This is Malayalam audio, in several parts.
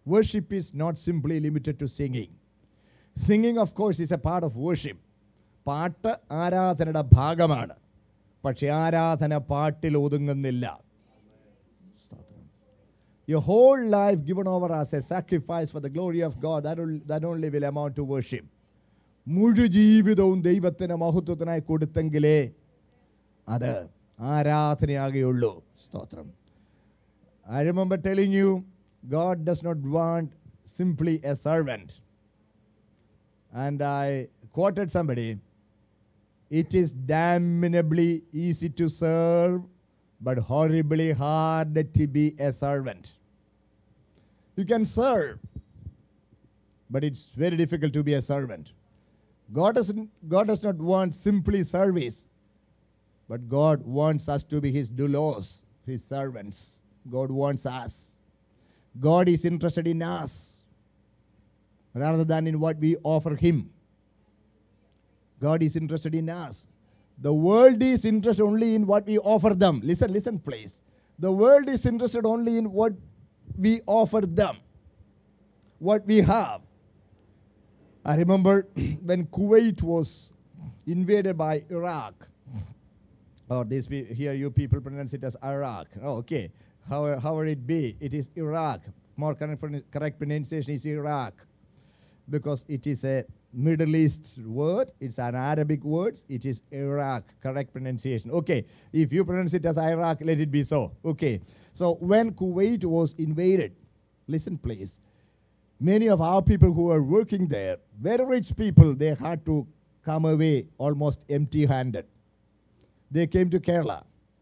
worship is not simply limited to singing. Singing, of course, is a part of worship. പാട്ട് ആരാധനയുടെ ഭാഗമാണ് പക്ഷെ ആരാധന പാട്ടിൽ ഒതുങ്ങുന്നില്ല Your whole life given over as a sacrifice for the glory of God, that, will, that only will amount to worship. മുഴു ജീവിതവും ദൈവത്തിന് മഹത്വത്തിനായി കൊടുത്തെങ്കിലേ അത് ആരാധനയാകുകയുള്ളൂ സ്തോത്രം I remember telling you, God does not want simply a servant. And I quoted somebody, it is damnably easy to serve, but horribly hard to be a servant. You can serve, but it's very difficult to be a servant. God, doesn't, God does not want simply service, but God wants us to be His doulos, His servants. God wants us. God is interested in us rather than in what we offer Him. God is interested in us. The world is interested only in what we offer them. Listen, listen, please. The world is interested only in what we offer them, what we have. I remember when Kuwait was invaded by Iraq. Or this pe- here you people pronounce it as Iraq. Oh, okay. However, however it be, it is Iraq. More correct, pron- correct pronunciation is Iraq because it is a Middle East word. It's an Arabic word. It is Iraq. Correct pronunciation. Okay. If you pronounce it as Iraq, let it be so. Okay. So when Kuwait was invaded, listen please. Many of our people who were working there, very rich people, they had to come away almost empty handed. They came to Kerala.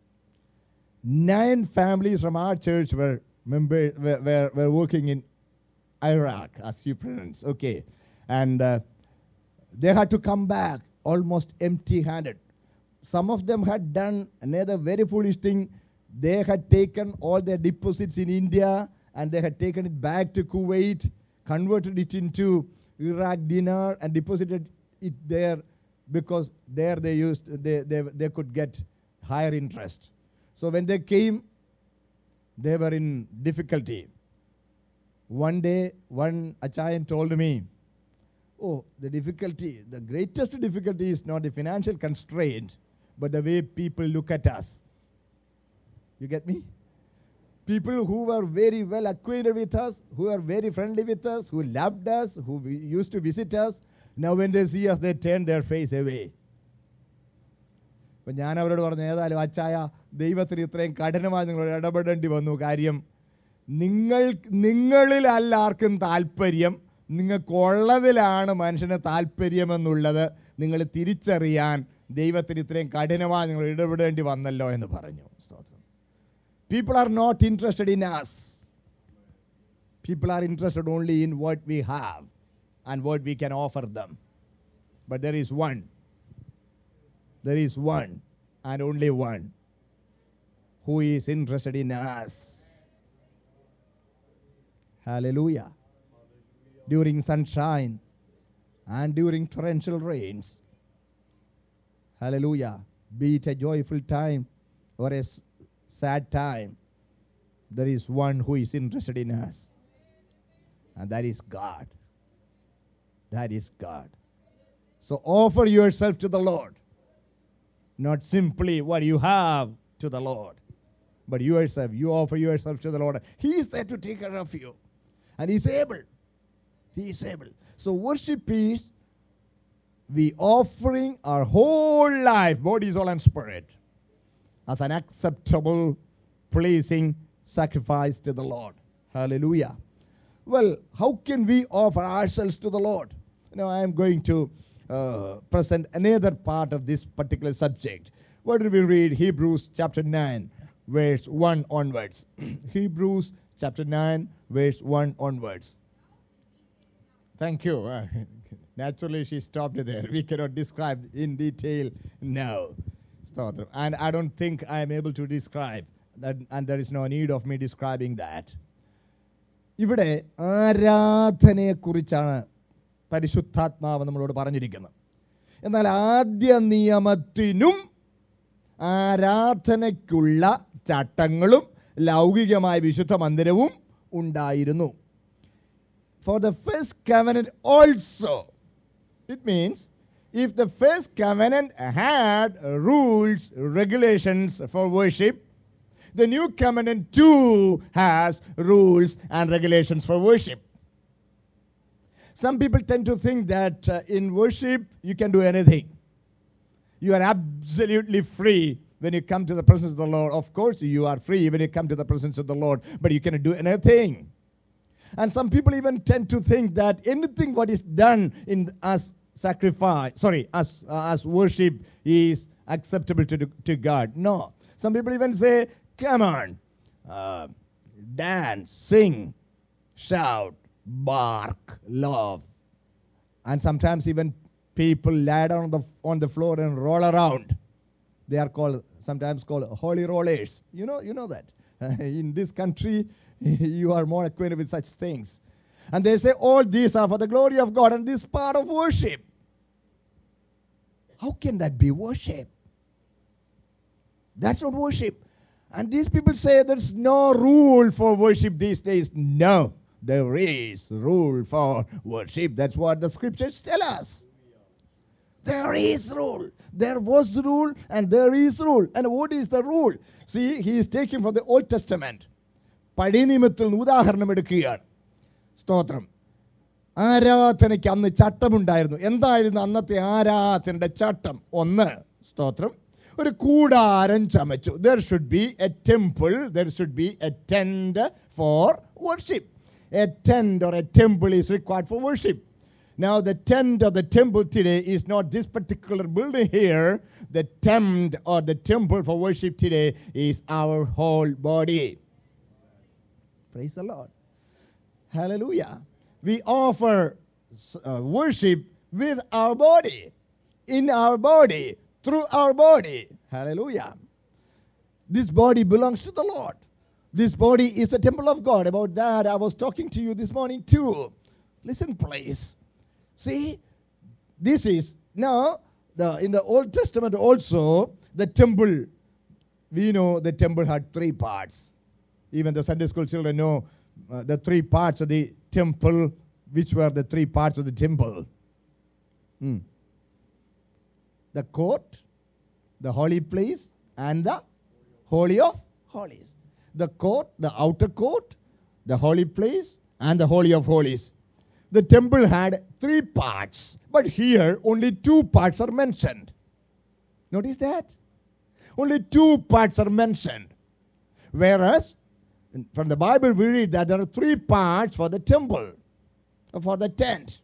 Nine families from our church were, member, were, were, were working in Iraq, as you pronounce. Okay. And uh, they had to come back almost empty handed. Some of them had done another very foolish thing. They had taken all their deposits in India and they had taken it back to Kuwait, converted it into Iraq dinar, and deposited it there because there they used they, they, they could get higher interest. So when they came, they were in difficulty. One day, one Achayan told me, Oh, the difficulty, the greatest difficulty is not the financial constraint, but the way people look at us. You get me? People who were very well acquainted with us, who are very friendly with us, who loved us, who we used to visit us, now when they see us, they turn their face away. അപ്പം ഞാൻ അവരോട് പറഞ്ഞു ഏതായാലും അച്ചായ ദൈവത്തിന് ഇത്രയും കഠിനമായി നിങ്ങൾ ഇടപെടേണ്ടി വന്നു കാര്യം നിങ്ങൾ നിങ്ങളിലല്ല ആർക്കും താല്പര്യം നിങ്ങൾക്കുള്ളതിലാണ് മനുഷ്യന് താല്പര്യമെന്നുള്ളത് നിങ്ങൾ തിരിച്ചറിയാൻ ദൈവത്തിന് ഇത്രയും കഠിനമായി നിങ്ങൾ ഇടപെടേണ്ടി വന്നല്ലോ എന്ന് പറഞ്ഞു സ്തോത്രം people are not interested in as people are interested only in what we have and what we can offer them but there is one there is one and only one who is interested in us. Hallelujah. During sunshine and during torrential rains. Hallelujah. Be it a joyful time or a s- sad time, there is one who is interested in us. And that is God. That is God. So offer yourself to the Lord not simply what you have to the Lord, but yourself. You offer yourself to the Lord. He is there to take care of you, and He's able. He is able. So, worship is we offering our whole life, body, soul, and spirit, as an acceptable, pleasing sacrifice to the Lord. Hallelujah. Well, how can we offer ourselves to the Lord? Now, I am going to uh, present another part of this particular subject. What did we read? Hebrews chapter 9, verse 1 onwards. Hebrews chapter 9, verse 1 onwards. Thank you. Uh, naturally, she stopped there. We cannot describe in detail now. Stotram. And I don't think I am able to describe that, and there is no need of me describing that. ഇവിടെ ആരാധനയെക്കുറിച്ചാണ് പരിശുദ്ധാത്മാവ് നമ്മളോട് പറഞ്ഞിരിക്കുന്നത് എന്നാൽ ആദ്യ നിയമത്തിനും ആരാധനയ്ക്കുള്ള ചട്ടങ്ങളും ലൗകികമായ വിശുദ്ധ മന്ദിരവും ഉണ്ടായിരുന്നു for the first covenant also. It means if the first covenant had rules, regulations for worship, the new covenant too has rules and regulations for worship. Some people tend to think that uh, in worship you can do anything. You are absolutely free when you come to the presence of the Lord. Of course, you are free when you come to the presence of the Lord, but you cannot do anything. And some people even tend to think that anything what is done in as sacrifice, sorry, as uh, as worship is acceptable to, to God. No. Some people even say, come on, uh, dance, sing, shout, bark, love. And sometimes even people lie down on the, on the floor and roll around. They are called sometimes called holy rollers. You know, you know that. in this country, you are more acquainted with such things. And they say all these are for the glory of God and this part of worship. How can that be worship? That's not worship. And these people say there's no rule for worship these days. No, there is rule for worship. That's what the scriptures tell us. There is rule. There was rule and there is rule. And what is the rule? See, he is taking from the Old Testament. പഴയ നിയമത്തിൽ നിന്ന് ഉദാഹരണം എടുക്കുകയാണ് സ്തോത്രം ആരാധനയ്ക്ക് അന്ന് ചട്ടമുണ്ടായിരുന്നു എന്തായിരുന്നു അന്നത്തെ ആരാധനയുടെ ചട്ടം ഒന്ന് സ്തോത്രം ഒരു കൂടാരം ചമച്ചു there should be a temple there should be a tent for worship a tent or a temple is required for worship Now, the tent of the temple today is not this particular building here. The tent or the temple for worship today is our whole body. Praise the Lord. Hallelujah. We offer uh, worship with our body, in our body, through our body. Hallelujah. This body belongs to the Lord. This body is the temple of God. About that, I was talking to you this morning too. Listen, please. See, this is now the in the Old Testament also the temple. We know the temple had three parts. Even the Sunday school children know uh, the three parts of the temple. Which were the three parts of the temple? Hmm. The court, the holy place, and the holy of holies. The court, the outer court, the holy place, and the holy of holies the temple had three parts, but here only two parts are mentioned. Notice that? Only two parts are mentioned. Whereas from the Bible we read that there are three parts for the temple, for the tent.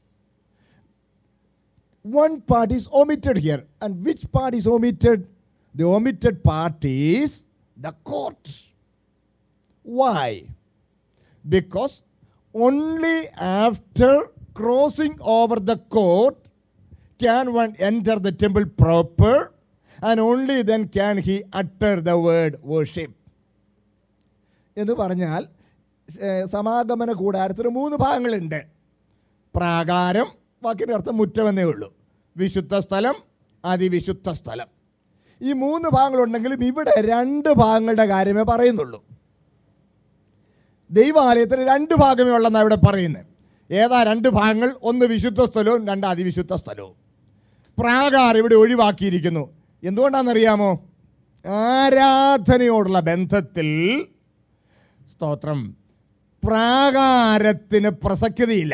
One part is omitted here. And which part is omitted? The omitted part is the court. Why? Because only after crossing over the court can one enter the temple proper, and only then can he utter the word worship. എന്ന് പറഞ്ഞാൽ ഏഹ്, സമാഗമന കൂടാരത്തിന് മൂന്ന് ഭാഗങ്ങളുണ്ട് പ്രാകാരം വാക്കിൻ്റെ അർത്ഥം മുറ്റമെന്നേ ഉള്ളൂ വിശുദ്ധ സ്ഥലം അതിവിശുദ്ധ സ്ഥലം ഈ മൂന്ന് ഭാഗങ്ങളുണ്ടെങ്കിലും ഇവിടെ രണ്ട് ഭാഗങ്ങളുടെ കാര്യമേ പറയുന്നുള്ളൂ ദൈവാലയത്തിന് രണ്ട് ഭാഗമേ ഉള്ളെന്നാണ് ഇവിടെ പറയുന്നത് ഏതാ രണ്ട് ഭാഗങ്ങൾ ഒന്ന് വിശുദ്ധ സ്ഥലവും രണ്ട് അതിവിശുദ്ധ സ്ഥലവും പ്രാകാരം ഇവിടെ ഒഴിവാക്കിയിരിക്കുന്നു എന്തുകൊണ്ടാണെന്നറിയാമോ ആരാധനയോടുള്ള ബന്ധത്തിൽ സ്തോത്രം പ്രാകാരത്തിന് പ്രസക്തിയില്ല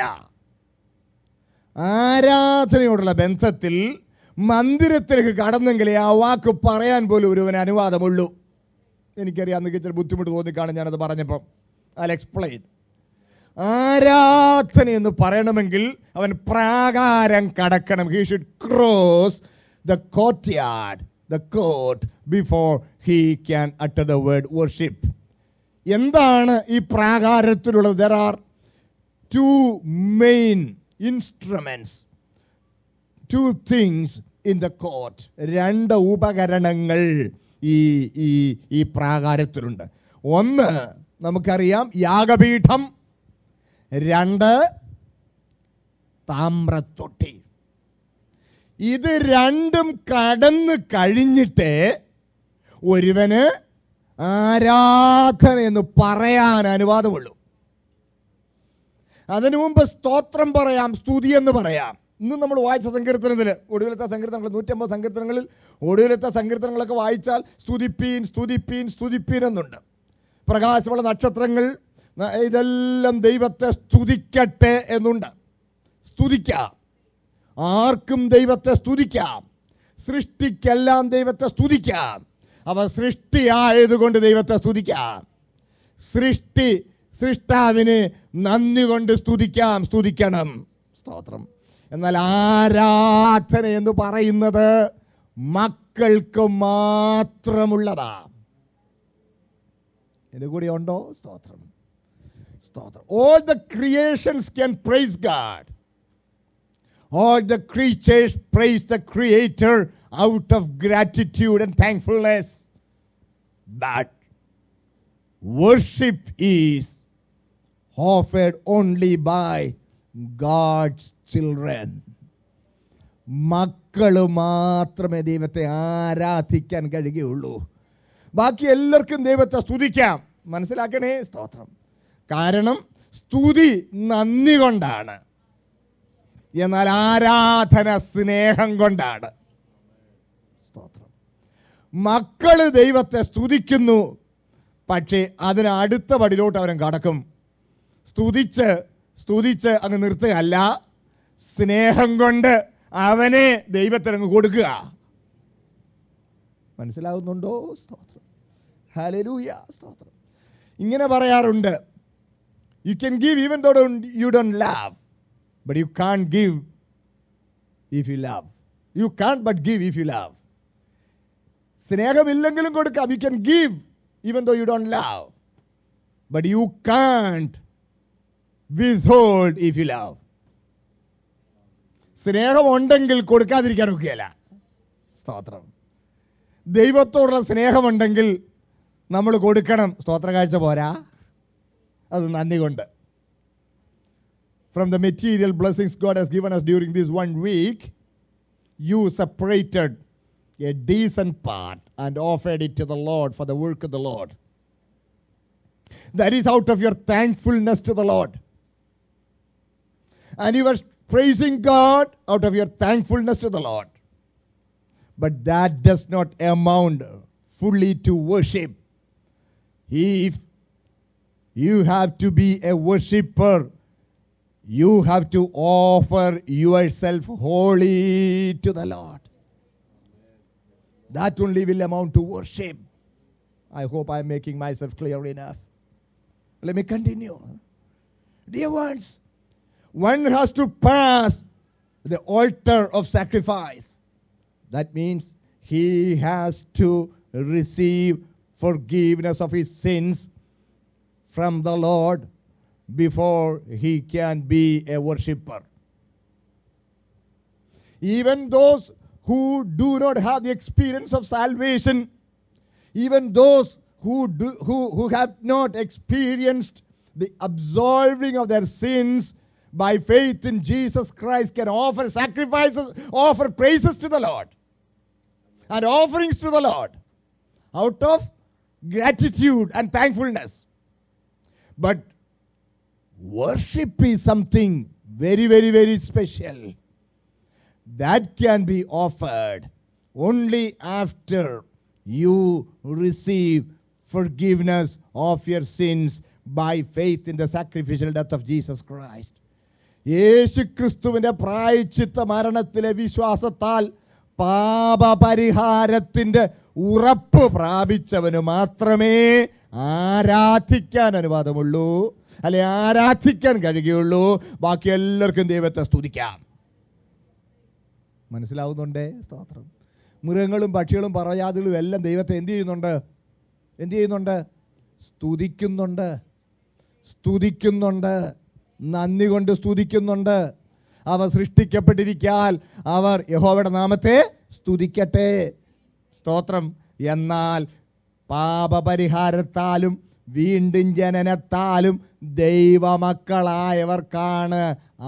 ആരാധനയോടുള്ള ബന്ധത്തിൽ മന്ദിരത്തിലേക്ക് കടന്നെങ്കിലേ ആ വാക്ക് പറയാൻ പോലും ഒരുവന് അനുവാദമുള്ളൂ എനിക്കറിയാം അന്ന് ഇച്ചിരി ബുദ്ധിമുട്ട് തോന്നിക്കാണ് ഞാനത് പറഞ്ഞപ്പം ഐ എക്സ്പ്ലെയിൻ ആരാധന എന്ന് പറയണമെങ്കിൽ അവൻ പ്രാകാരം കടക്കണം he should cross the courtyard the court before he can utter the word worship എന്താണ് ഈ പ്രാകാരത്തിലുള്ളത് there are two main instruments two things in the court രണ്ട് ഉപകരണങ്ങൾ ഈ ഈ ഈ പ്രാകാരത്തിലുണ്ട് ഒന്ന് നമുക്കറിയാം യാഗപീഠം രണ്ട് താമ്രത്തൊട്ടി ഇത് രണ്ടും കടന്ന് കഴിഞ്ഞിട്ട് ഒരുവന് ആരാധന എന്ന് പറയാൻ അനുവാദമുള്ളൂ അതിനു മുമ്പ് സ്തോത്രം പറയാം സ്തുതി എന്ന് പറയാം ഇന്ന് നമ്മൾ വായിച്ച സങ്കീർത്തനത്തിൽ ഒടുവിലത്തെ സങ്കീർത്തനങ്ങൾ നൂറ്റമ്പത് സങ്കീർത്തനങ്ങളിൽ ഒടുവിലത്തെ സങ്കീർത്തനങ്ങളൊക്കെ വായിച്ചാൽ സ്തുതിപ്പീൻ സ്തുതിപ്പീൻ സ്തുതിപ്പീൻ എന്നുണ്ട് പ്രകാശമുള്ള നക്ഷത്രങ്ങൾ ന- ഇതെല്ലാം ദൈവത്തെ സ്തുതിക്കട്ടെ എന്നുണ്ട് സ്തുതിക്കാം ആർക്കും ദൈവത്തെ സ്തുതിക്കാം സൃഷ്ടിക്കെല്ലാം ദൈവത്തെ സ്തുതിക്കാം അവ സൃഷ്ടിയായതുകൊണ്ട് ദൈവത്തെ സ്തുതിക്കാം സൃഷ്ടി സൃഷ്ടാവിന് നന്ദി കൊണ്ട് സ്തുതിക്കാം സ്തുതിക്കണം സ്തോത്രം എന്നാൽ ആരാധന എന്ന് പറയുന്നത് മക്കൾക്ക് മാത്രമുള്ളതാ എൻ്റെ കൂടെ ഉണ്ടോ സ്തോത്രം സ്തോത്രം all the creations can praise God All the creatures praise the Creator out of gratitude and thankfulness. But worship is offered only by God's children. മക്കൾ മാത്രമേ ദൈവത്തെ ആരാധിക്കാൻ കഴിയുകയുള്ളൂ ബാക്കി എല്ലാവർക്കും ദൈവത്തെ സ്തുതിക്കാം മനസ്സിലാക്കണേ സ്തോത്രം കാരണം സ്തുതി നന്ദി കൊണ്ടാണ് എന്നാൽ ആരാധന സ്നേഹം കൊണ്ടാണ് സ്തോത്രം മക്കള് ദൈവത്തെ സ്തുതിക്കുന്നു പക്ഷേ അതിന് അടുത്ത പടിലോട്ട് അവൻ കടക്കും സ്തുതിച്ച് സ്തുതിച്ച് അങ്ങ് നിർത്തുകയല്ല സ്നേഹം കൊണ്ട് അവനെ ദൈവത്തിനങ്ങ് കൊടുക്കുക മനസ്സിലാവുന്നുണ്ടോ സ്തോത്രം ഹലലൂയ സ്തോത്രം ഇങ്ങനെ പറയാറുണ്ട് you can give even though you don't love but you can't give if you love. You can't but give if you love. സ്നേഹമില്ലെങ്കിലും കൊടുക്കാം you can give even though you don't love but you can't withhold if you love സ്നേഹമുണ്ടെങ്കിൽ കൊടുക്കാതിരിക്കാൻ ഒക്കെയല്ല സ്തോത്രം ദൈവത്തോടുള്ള സ്നേഹമുണ്ടെങ്കിൽ നമ്മൾ കൊടുക്കണം സ്തോത്ര കാഴ്ച പോരാ അത് നന്ദി കൊണ്ട് from the material blessings God has given us during this one week, you separated a decent part and offered it to the Lord for the work of the Lord. That is out of your thankfulness to the Lord. And you were praising God out of your thankfulness to the Lord. But that does not amount fully to worship. If you have to be a worshipper, you have to offer yourself wholly to the Lord. That only will amount to worship. I hope I'm making myself clear enough. Let me continue. Dear ones, one has to pass the altar of sacrifice. That means he has to receive forgiveness of his sins from the Lord before he can be a worshipper. Even those who do not have the experience of salvation, even those who, do, who, who have not experienced the absolving of their sins by faith in Jesus Christ can offer sacrifices, offer praises to the Lord and offerings to the Lord out of gratitude and thankfulness. But worship is something very, very, very special that can be offered only after you receive forgiveness of your sins by faith in the sacrificial death of Jesus Christ. യേശു ക്രിസ്തുവിൻ്റെ പ്രായച്ചിത്ത മരണത്തിലെ വിശ്വാസത്താൽ പാപപരിഹാരത്തിൻ്റെ ഉറപ്പ് പ്രാപിച്ചവന് മാത്രമേ ആരാധിക്കാൻ അനുവാദമുള്ളൂ അല്ലെ ആരാധിക്കാൻ കഴിയുകയുള്ളൂ ബാക്കി എല്ലാവർക്കും ദൈവത്തെ സ്തുതിക്കാം മനസ്സിലാവുന്നുണ്ടേ സ്തോത്രം മൃഗങ്ങളും പക്ഷികളും പറയാതികളും എല്ലാം ദൈവത്തെ എന്ത് ചെയ്യുന്നുണ്ട് എന്ത് ചെയ്യുന്നുണ്ട് സ്തുതിക്കുന്നുണ്ട് സ്തുതിക്കുന്നുണ്ട് നന്ദി കൊണ്ട് സ്തുതിക്കുന്നുണ്ട് അവ സൃഷ്ടിക്കപ്പെട്ടിരിക്കാൻ അവർ യഹോവയുടെ നാമത്തെ സ്തുതിക്കട്ടെ സ്തോത്രം എന്നാൽ പാപപരിഹാരത്താലും വീണ്ടും ജനനത്താലും ദൈവമക്കളായവർക്കാണ്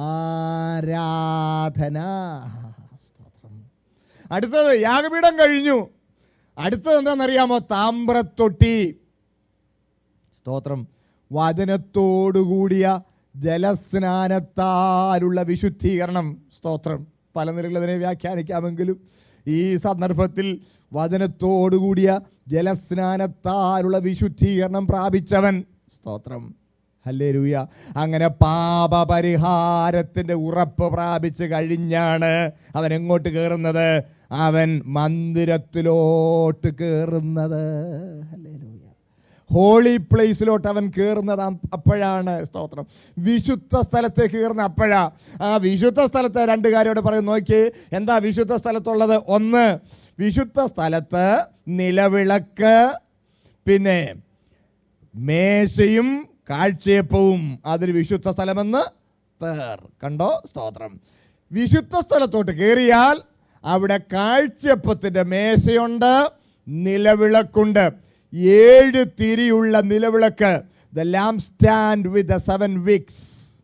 ആരാധന സ്തോത്രം അടുത്തത് യാഗപീഠം കഴിഞ്ഞു അടുത്തത് എന്താണെന്നറിയാമോ താമ്രത്തൊട്ടി സ്തോത്രം വചനത്തോടുകൂടിയ ജലസ്നാനത്താലുള്ള വിശുദ്ധീകരണം സ്തോത്രം പല നിലകളിൽ അതിനെ വ്യാഖ്യാനിക്കാമെങ്കിലും ഈ സന്ദർഭത്തിൽ വചനത്തോടുകൂടിയ ജലസ്നാനത്താലുള്ള വിശുദ്ധീകരണം പ്രാപിച്ചവൻ സ്തോത്രം ഹല്ലേലൂയ അങ്ങനെ പാപപരിഹാരത്തിൻ്റെ ഉറപ്പ് പ്രാപിച്ച് കഴിഞ്ഞാണ് അവൻ എങ്ങോട്ട് കയറുന്നത് അവൻ മന്ദിരത്തിലോട്ട് കയറുന്നത് ഹല്ലേലൂയ ഹോളി പ്ലേസിലോട്ട് അവൻ കയറുന്നത് അം- അപ്പോഴാണ് സ്തോത്രം വിശുദ്ധ സ്ഥലത്തേക്ക് കയറുന്ന അപ്പോഴാ ആ വിശുദ്ധ സ്ഥലത്ത് രണ്ട് കാര്യോട് പറയും നോക്കി എന്താ വിശുദ്ധ സ്ഥലത്തുള്ളത് ഒന്ന് വിശുദ്ധ സ്ഥലത്ത് നിലവിളക്ക് പിന്നെ മേശയും കാഴ്ചയപ്പവും അതിന് വിശുദ്ധ സ്ഥലമെന്ന് പേർ കണ്ടോ സ്തോത്രം വിശുദ്ധ സ്ഥലത്തോട്ട് കയറിയാൽ അവിടെ കാഴ്ചയപ്പത്തിൻ്റെ മേശയുണ്ട് നിലവിളക്കുണ്ട് ഏഴ് തിരിയുള്ള നിലവിളക്ക് the lampstand with the seven wicks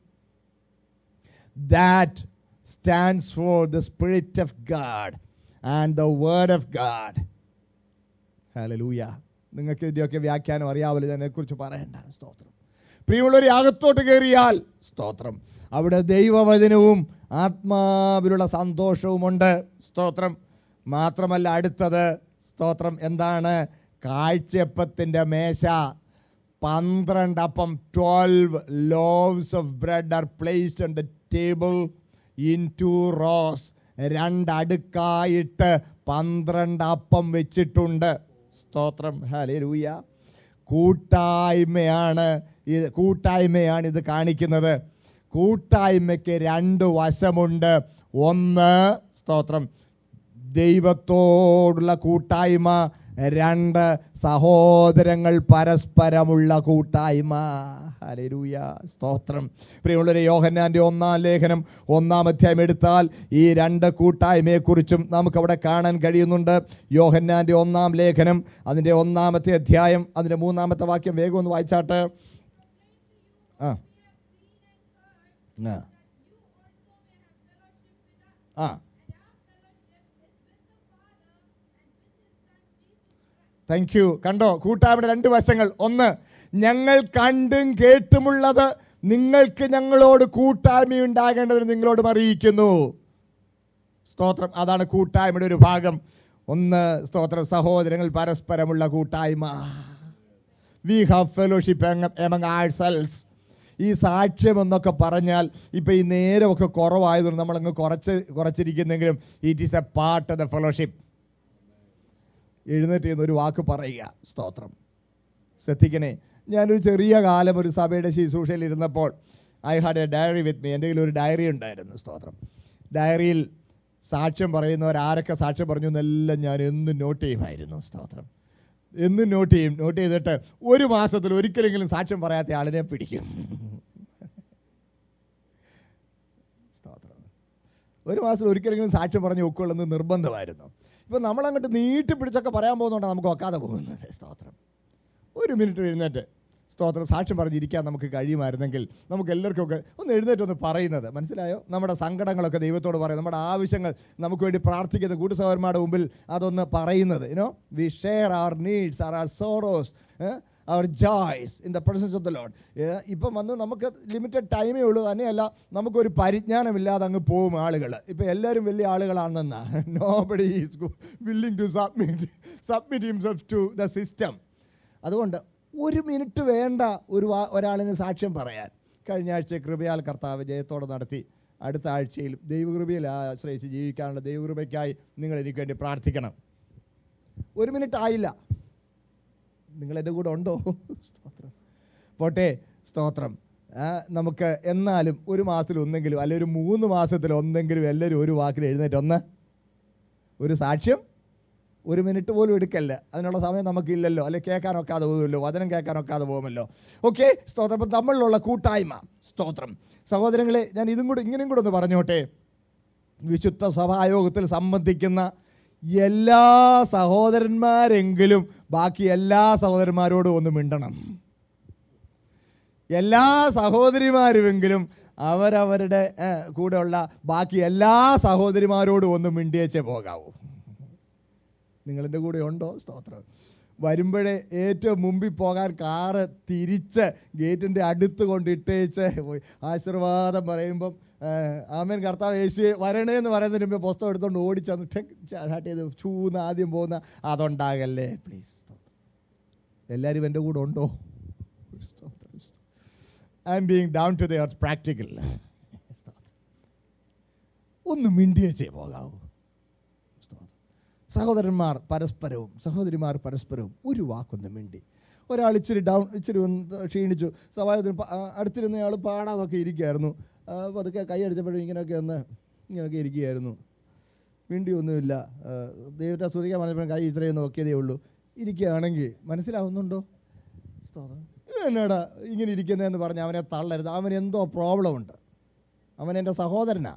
that stands for the Spirit of God and the Word of God. Hallelujah നിങ്ങൾക്ക് ഇതിൻ്റെയൊക്കെ വ്യാഖ്യാനം അറിയാമല്ലോ ഞാൻ അതിനെക്കുറിച്ച് പറയണ്ട സ്തോത്രം പ്രിയമുള്ളവരെ അകത്തോട്ട് കയറിയാൽ സ്തോത്രം അവിടെ ദൈവവചനവും ആത്മാവിലുള്ള സന്തോഷവുമുണ്ട് സ്തോത്രം മാത്രമല്ല അടുത്തത് സ്തോത്രം എന്താണ് കാഴ്ചയപ്പത്തിൻ്റെ മേശ പന്ത്രണ്ട് അപ്പം twelve loaves of bread are placed on the table in two rows രണ്ടടുക്കായിട്ട് പന്ത്രണ്ട് അപ്പം വെച്ചിട്ടുണ്ട് സ്തോത്രം ഹല്ലേലൂയ കൂട്ടായ്മയാണ് ഇത് കൂട്ടായ്മയാണ് ഇത് കാണിക്കുന്നത് കൂട്ടായ്മയ്ക്ക് രണ്ട് വശമുണ്ട് ഒന്ന് സ്തോത്രം ദൈവത്തോടുള്ള കൂട്ടായ്മ രണ്ട് സഹോദരങ്ങൾ പരസ്പരമുള്ള കൂട്ടായ്മ ഹല്ലേലൂയ സ്തോത്രം പ്രിയമുള്ളവരെ യോഹന്നാൻ്റെ ഒന്നാം ലേഖനം ഒന്നാം അധ്യായം എടുത്താൽ ഈ രണ്ട് കൂട്ടായ്മയെക്കുറിച്ചും നമുക്കവിടെ കാണാൻ കഴിയുന്നുണ്ട് യോഹന്നാൻ്റെ ഒന്നാം ലേഖനം അതിൻ്റെ ഒന്നാമത്തെ അധ്യായം അതിൻ്റെ മൂന്നാമത്തെ വാക്യം വേഗം ഒന്ന് വായിച്ചാട്ട് ആ ആ ആ താങ്ക് യു കണ്ടോ കൂട്ടായ്മയുടെ രണ്ട് വശങ്ങൾ ഒന്ന് ഞങ്ങൾ കണ്ടും കേട്ടുമുള്ളത് നിങ്ങൾക്ക് ഞങ്ങളോട് കൂട്ടായ്മ ഉണ്ടാകേണ്ടതിന് നിങ്ങളോടും അറിയിക്കുന്നു സ്തോത്രം അതാണ് കൂട്ടായ്മയുടെ ഒരു ഭാഗം ഒന്ന് സ്തോത്രം സഹോദരങ്ങൾ പരസ്പരമുള്ള കൂട്ടായ്മ we have fellowship among ourselves ഈ സാക്ഷ്യം എന്നൊക്കെ പറഞ്ഞാൽ ഇപ്പം ഈ നേരമൊക്കെ കുറവായതുകൊണ്ട് നമ്മളങ്ങ് കുറച്ച് കുറച്ചിരിക്കുന്നെങ്കിലും it is a part of the fellowship എഴുന്നേറ്റ് ചെയ്യുന്ന ഒരു വാക്ക് പറയുക സ്തോത്രം ശ്രദ്ധിക്കണേ ഞാനൊരു ചെറിയ കാലം ഒരു സഭയുടെ ശുശ്രൂഷയിൽ ഇരുന്നപ്പോൾ I had a diary with me എൻ്റെ കയ്യിൽ ഒരു ഡയറി ഉണ്ടായിരുന്നു സ്തോത്രം ഡയറിയിൽ സാക്ഷ്യം പറയുന്നവർ ആരൊക്കെ സാക്ഷ്യം പറഞ്ഞു എന്നെല്ലാം ഞാൻ എന്നും നോട്ട് ചെയ്യുമായിരുന്നു സ്തോത്രം എന്നും നോട്ട് ചെയ്യും നോട്ട് ചെയ്തിട്ട് ഒരു മാസത്തിൽ ഒരിക്കലെങ്കിലും സാക്ഷ്യം പറയാത്ത ആളിനെ പിടിക്കും സ്തോത്രം ഒരു മാസത്തിൽ ഒരിക്കലെങ്കിലും സാക്ഷ്യം പറഞ്ഞ് ഒക്കുള്ളെന്ന് നിർബന്ധമായിരുന്നു ഇപ്പം നമ്മളങ്ങോട്ട് നീട്ടി പിടിച്ചൊക്കെ പറയാൻ പോകുന്നതുകൊണ്ടാണ് നമുക്ക് ഒക്കാതെ പോകുന്നത് സ്തോത്രം ഒരു മിനിറ്റ് എഴുന്നേറ്റ് സ്തോത്രം സാക്ഷ്യം പറഞ്ഞിരിക്കാൻ നമുക്ക് കഴിയുമായിരുന്നെങ്കിൽ നമുക്ക് എല്ലാവർക്കും ഒക്കെ ഒന്ന് എഴുന്നേറ്റ് ഒന്ന് പറയുന്നത് മനസ്സിലായോ നമ്മുടെ സങ്കടങ്ങളൊക്കെ ദൈവത്തോട് പറയും നമ്മുടെ ആവശ്യങ്ങൾ നമുക്ക് വേണ്ടി പ്രാർത്ഥിക്കുന്ന കൂട്ടുസഹോദരന്മാരുടെ മുമ്പിൽ അതൊന്ന് പറയുന്നത് you know we share our needs our our sorrows our joys in the presence of the Lord ഇപ്പം വന്ന് നമുക്ക് ലിമിറ്റഡ് ടൈമേ ഉള്ളൂ തന്നെയല്ല നമുക്കൊരു പരിജ്ഞാനമില്ലാതെ അങ്ങ് പോകും ആളുകൾ ഇപ്പം എല്ലാവരും വലിയ ആളുകളാണെന്നാ nobody is willing to submit submit himself to the system അതുകൊണ്ട് ഒരു മിനിറ്റ് വേണ്ട ഒരു വാ- ഒരാളിന് സാക്ഷ്യം പറയാൻ കഴിഞ്ഞ ആഴ്ച കൃപയാൽ കർത്താവ് ജയത്തോടെ നടത്തി അടുത്ത ആഴ്ചയിൽ ദൈവകൃപയിൽ ആശ്രയിച്ച് ജീവിക്കാനുള്ള ദൈവകൃപയ്ക്കായി നിങ്ങൾ എനിക്ക് വേണ്ടി പ്രാർത്ഥിക്കണം ഒരു മിനിറ്റ് ആയില്ല നിങ്ങൾ എൻ്റെ കൂടെ ഉണ്ടോ സ്തോത്രം പോട്ടെ സ്തോത്രം ആ, നമുക്ക് എന്നാലും ഒരു മാസത്തിൽ ഒന്നെങ്കിലും അല്ലെങ്കിൽ ഒരു മൂന്ന് മാസത്തിൽ ഒന്നെങ്കിലും എല്ലാവരും ഒരു വാക്കിൽ എഴുന്നേറ്റ് ഒന്ന് ഒരു സാക്ഷ്യം ഒരു മിനിറ്റ് പോലും എടുക്കല്ല അതിനുള്ള സമയം നമുക്കില്ലല്ലോ അല്ലെ കേൾക്കാനൊക്കാതെ പോകുമല്ലോ വചനം കേൾക്കാനൊക്കാതെ പോകുമല്ലോ ഓക്കെ സ്തോത്രം അപ്പം തമ്മിലുള്ള കൂട്ടായ്മ സ്തോത്രം സഹോദരങ്ങളെ ഞാൻ ഇതും കൂടെ ഇങ്ങനെയും കൂടെ ഒന്ന് പറഞ്ഞോട്ടെ വിശുദ്ധ സഭായോഗത്തിൽ സംബന്ധിക്കുന്ന എല്ലാ സഹോദരന്മാരെങ്കിലും ബാക്കി എല്ലാ സഹോദരന്മാരോടും ഒന്ന് മിണ്ടണം എല്ലാ സഹോദരിമാരുമെങ്കിലും അവരവരുടെ ഏഹ്, കൂടെയുള്ള ബാക്കി എല്ലാ സഹോദരിമാരോടും ഒന്ന് മിണ്ടിയേച്ചേ പോകാവൂ നിങ്ങളെൻ്റെ കൂടെ ഉണ്ടോ സ്തോത്രം വരുമ്പോഴേ ഏറ്റവും മുമ്പിൽ പോകാൻ കാറ് തിരിച്ച് ഗേറ്റിൻ്റെ അടുത്ത് കൊണ്ടിട്ടേച്ച് പോയി ആശീർവാദം പറയുമ്പം ഏഹ്, ആമേൻ കർത്താവ് യേശുവെ വരണേ എന്ന് പറയുന്നതിന് മുമ്പ് പുസ്തകം എടുത്തുകൊണ്ട് ഓടിച്ചന്ന് ഠെക് സ്റ്റാർട്ട് ചെയ്ത് ചൂന്ന് ആദ്യം പോകുന്ന അതുണ്ടാകല്ലേ പ്ലീസ് എല്ലാവരും എൻ്റെ കൂടെ ഉണ്ടോ I am being down to the earth practical ഒന്ന് മിണ്ടിയച്ചേ പോകാവൂ സഹോദരന്മാർ പരസ്പരവും സഹോദരിമാർ പരസ്പരവും ഒരു വാക്കൊന്ന് മിണ്ടി ഒരാൾ ഇച്ചിരി ഡൗൺ ഇച്ചിരി ഒന്ന് ക്ഷീണിച്ചു സഹായത്തിന് അടുത്തിരുന്ന ആൾ പാടാതൊക്കെ ഇരിക്കുകയായിരുന്നു ആ, പതുക്കെ കൈ അടിച്ചപ്പോഴും ഇങ്ങനെയൊക്കെ ഒന്ന് ഇങ്ങനെയൊക്കെ ഇരിക്കുകയായിരുന്നു മിണ്ടിയൊന്നുമില്ല ആ, ദൈവത്തെ സ്തുതിക്കാൻ പറഞ്ഞപ്പോഴും കൈ ഇത്രയും നോക്കിയതേ ഉള്ളൂ ഇരിക്കുകയാണെങ്കിൽ മനസ്സിലാവുന്നുണ്ടോ സ്തോത്രം. എന്നാടാ ഇങ്ങനെ ഇരിക്കുന്നതെന്ന് പറഞ്ഞ് അവനെ തള്ളരുത് അവന് എന്തോ പ്രോബ്ലം ഉണ്ട് അവൻ എൻ്റെ സഹോദരനാ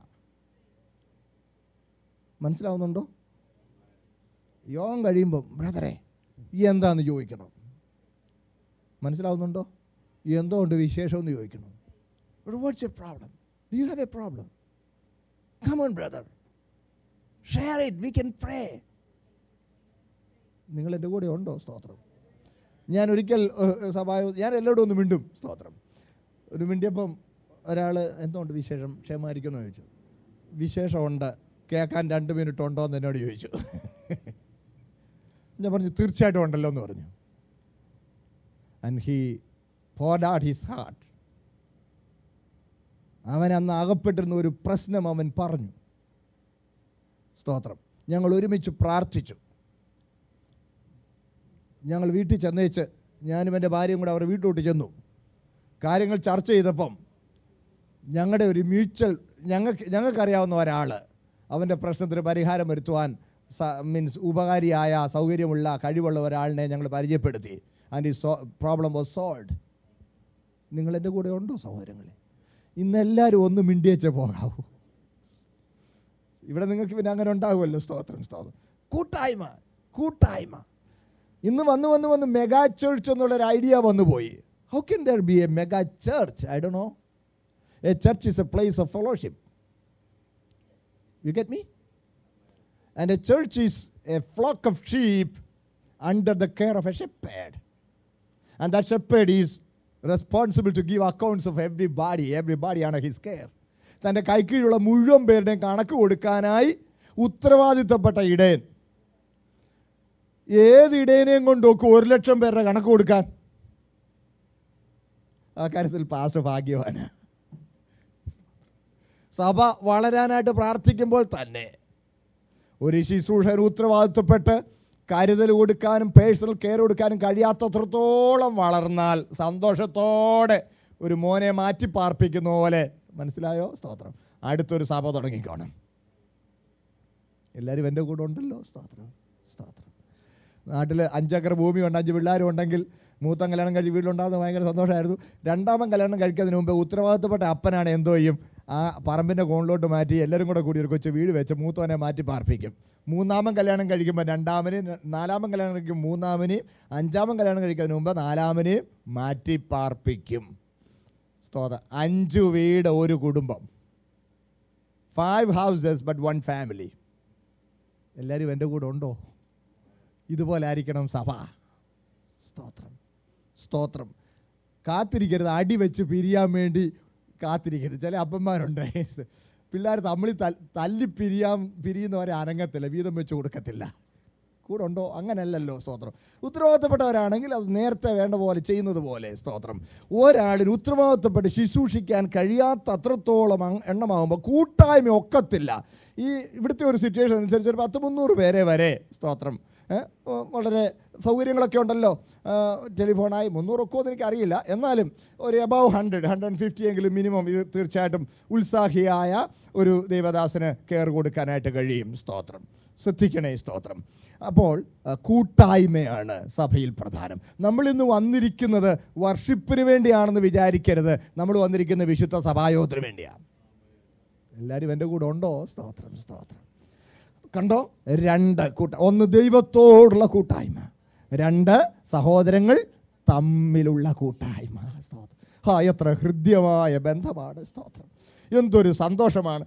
മനസ്സിലാവുന്നുണ്ടോ യോഗം കഴിയുമ്പം ബ്രദറെ ഈ എന്താന്ന് ചോദിക്കണം മനസ്സിലാവുന്നുണ്ടോ എന്തോ ഉണ്ട് വിശേഷമെന്ന് ചോദിക്കണം what's a problem do you have a problem come on brother share it we can pray നിങ്ങൾ എൻ്റെ കൂടെ ഉണ്ടോ സ്തോത്രം ഞാൻ ഒരിക്കൽ ഏഹ്, സഭ ഞാൻ എല്ലായിടും ഒന്ന് മിണ്ടും സ്തോത്രം ഒരു മിണ്ടിയപ്പം ഒരാൾ എന്തുകൊണ്ട് വിശേഷം ക്ഷേമായിരിക്കുമെന്ന് ചോദിച്ചു വിശേഷമുണ്ട് കേൾക്കാൻ രണ്ട് മിനിറ്റ് ഉണ്ടോ എന്ന് എന്നോട് ചോദിച്ചു ഞാൻ പറഞ്ഞു തീർച്ചയായിട്ടും ഉണ്ടല്ലോ എന്ന് പറഞ്ഞു and he poured out his heart അവൻ അന്ന് അകപ്പെട്ടിരുന്ന ഒരു പ്രശ്നം അവൻ പറഞ്ഞു സ്തോത്രം ഞങ്ങൾ ഒരുമിച്ച് പ്രാർത്ഥിച്ചു ഞങ്ങൾ വീട്ടിൽ ചെന്നേച്ച് ഞാനും എൻ്റെ ഭാര്യയും കൂടെ അവരുടെ വീട്ടിലോട്ട് ചെന്നു കാര്യങ്ങൾ ചർച്ച ചെയ്തപ്പം ഞങ്ങളുടെ ഒരു മ്യൂച്വൽ ഞങ്ങൾക്ക് ഞങ്ങൾക്കറിയാവുന്ന ഒരാൾ അവൻ്റെ പ്രശ്നത്തിന് പരിഹാരം വരുത്തുവാൻ മീൻസ് ഉപകാരിയായ സൗകര്യമുള്ള കഴിവുള്ള ഒരാളിനെ ഞങ്ങൾ പരിചയപ്പെടുത്തി ആൻഡ് ഈ സോ പ്രോബ്ലം വാസ് സോൾവ് നിങ്ങൾ എൻ്റെ കൂടെ ഉണ്ടോ സഹോദരങ്ങളെ ഇന്നെല്ലാവരും ഒന്ന് മിണ്ടിയേച്ചേ പോകാവൂ ഇവിടെ നിങ്ങൾക്ക് പിന്നെ അങ്ങനെ ഉണ്ടാകുമല്ലോ സ്തോത്രം സ്തോത്രം കൂട്ടായ്മ കൂട്ടായ്മ ഇന്ന് വന്ന് വന്ന് വന്ന് മെഗാ ചേർച്ച് എന്നുള്ളൊരു ഐഡിയ വന്നു പോയി how can there be a mega church I do know a church is a place of fellowship you get me and a church is a flock of sheep under the care of a shepherd and that shepherd is responsible to give accounts of everybody എവ്രി ബാഡിയാണ് ഹിസ് കെയർ തൻ്റെ കൈക്കീഴിലുള്ള മുഴുവൻ പേരുടെയും കണക്ക് കൊടുക്കാനായി ഉത്തരവാദിത്തപ്പെട്ട ഇടയൻ ഏത് ഇടയനെയും കൊണ്ട് നോക്കും ഒരു ലക്ഷം പേരുടെ കണക്ക് കൊടുക്കാൻ ആ കാര്യത്തിൽ പാസ്റ്റർ ഭാഗ്യവാന് സഭ വളരാനായിട്ട് പ്രാർത്ഥിക്കുമ്പോൾ തന്നെ ഒരു ശുശ്രൂഷകൻ ഉത്തരവാദിത്തപ്പെട്ട് കരുതൽ കൊടുക്കാനും പേഴ്സണൽ കെയർ കൊടുക്കാനും കഴിയാത്തത്രത്തോളം വളർന്നാൽ സന്തോഷത്തോടെ ഒരു മോനെ മാറ്റി പാർപ്പിക്കുന്ന പോലെ മനസ്സിലായോ സ്തോത്രം അടുത്തൊരു സഭ തുടങ്ങിക്കോണം എല്ലാവരും എൻ്റെ കൂടെ ഉണ്ടല്ലോ സ്തോത്രം സ്തോത്രം നാട്ടിൽ അഞ്ചക്കർ ഭൂമിയുണ്ട് അഞ്ച് പിള്ളേരും ഉണ്ടെങ്കിൽ മൂത്തം കല്യാണം കഴിച്ച് വീട്ടിലുണ്ടാകുന്ന ഭയങ്കര സന്തോഷമായിരുന്നു രണ്ടാമൻ കല്യാണം കഴിക്കുന്നതിന് മുമ്പ് ഉത്തരവാദിത്തപ്പെട്ട അപ്പനാണ് എന്തോ ചെയ്യും ആ പറമ്പിൻ്റെ കോണിലോട്ട് മാറ്റി എല്ലാവരും കൂടെ കൂടി ഒരു കൊച്ചു വീട് വെച്ച് മൂത്തവനെ മാറ്റി പാർപ്പിക്കും മൂന്നാമൻ കല്യാണം കഴിക്കുമ്പോൾ രണ്ടാമന് നാലാമൻ കല്യാണം കഴിക്കും മൂന്നാമനെയും അഞ്ചാമൻ കല്യാണം കഴിക്കുന്നതിന് മുമ്പ് നാലാമനെയും മാറ്റി പാർപ്പിക്കും സ്തോത്ര അഞ്ച് വീട് ഒരു കുടുംബം five houses but one family എല്ലാവരും എൻ്റെ കൂടെ ഉണ്ടോ ഇതുപോലെ ആയിരിക്കണം സഭ സ്തോത്രം സ്തോത്രം കാത്തിരിക്കരുത് അടി വെച്ച് പിരിയാൻ വേണ്ടി കാത്തിരിക്കരുത് ചില അപ്പന്മാരുണ്ട് പിള്ളേർ തമ്മിൽ തൽ- തല്ലി പിരിയാൻ പിരിയുന്നവരെ അനങ്ങത്തില്ല വീതം വെച്ച് കൊടുക്കത്തില്ല കൂടെ ഉണ്ടോ അങ്ങനല്ലല്ലോ സ്തോത്രം ഉത്തരവാദിത്തപ്പെട്ടവരാണെങ്കിൽ അത് നേരത്തെ വേണ്ട പോലെ ചെയ്യുന്നത് പോലെ സ്തോത്രം ഒരാളിന് ഉത്തരവാദിത്തപ്പെട്ട് ശുശ്രൂഷിക്കാൻ കഴിയാത്ത അത്രത്തോളം അങ് എണ്ണമാകുമ്പോൾ കൂട്ടായ്മ ഒക്കത്തില്ല ഈ ഇവിടുത്തെ ഒരു സിറ്റുവേഷൻ അനുസരിച്ച് ഒരു പത്ത് മുന്നൂറ് പേരെ വരെ സ്തോത്രം ഏ, ഓ, വളരെ സൗകര്യങ്ങളൊക്കെ ഉണ്ടല്ലോ ആ, ടെലിഫോണായി മുന്നൂറൊക്കെ ഒന്നും എനിക്കറിയില്ല എന്നാലും ഒരു above hundred hundred and fifty എങ്കിലും മിനിമം ഇത് തീർച്ചയായിട്ടും ഉത്സാഹിയായ ഒരു ദൈവദാസന് കെയർ കൊടുക്കാനായിട്ട് കഴിയും സ്തോത്രം ശ്രദ്ധിക്കണേ സ്തോത്രം അപ്പോൾ ആ, കൂട്ടായ്മയാണ് സഭയിൽ പ്രധാനം നമ്മൾ ഇന്ന് വന്നിരിക്കുന്നത് വർഷിപ്പിന് വേണ്ടിയാണെന്ന് വിചാരിക്കരുത് നമ്മൾ വന്നിരിക്കുന്ന വിശുദ്ധ സഭായോഗത്തിന് വേണ്ടിയാണ് എല്ലാവരും എൻ്റെ കൂടെ ഉണ്ടോ സ്തോത്രം സ്തോത്രം കണ്ടോ രണ്ട് കൂട്ട ഒന്ന് ദൈവത്തോടുള്ള കൂട്ടായ്മ രണ്ട് സഹോദരങ്ങൾ തമ്മിലുള്ള കൂട്ടായ്മ സ്തോത്രം ആ എത്ര ഹൃദ്യമായ ബന്ധമാണ് സ്തോത്രം എന്തൊരു സന്തോഷമാണ്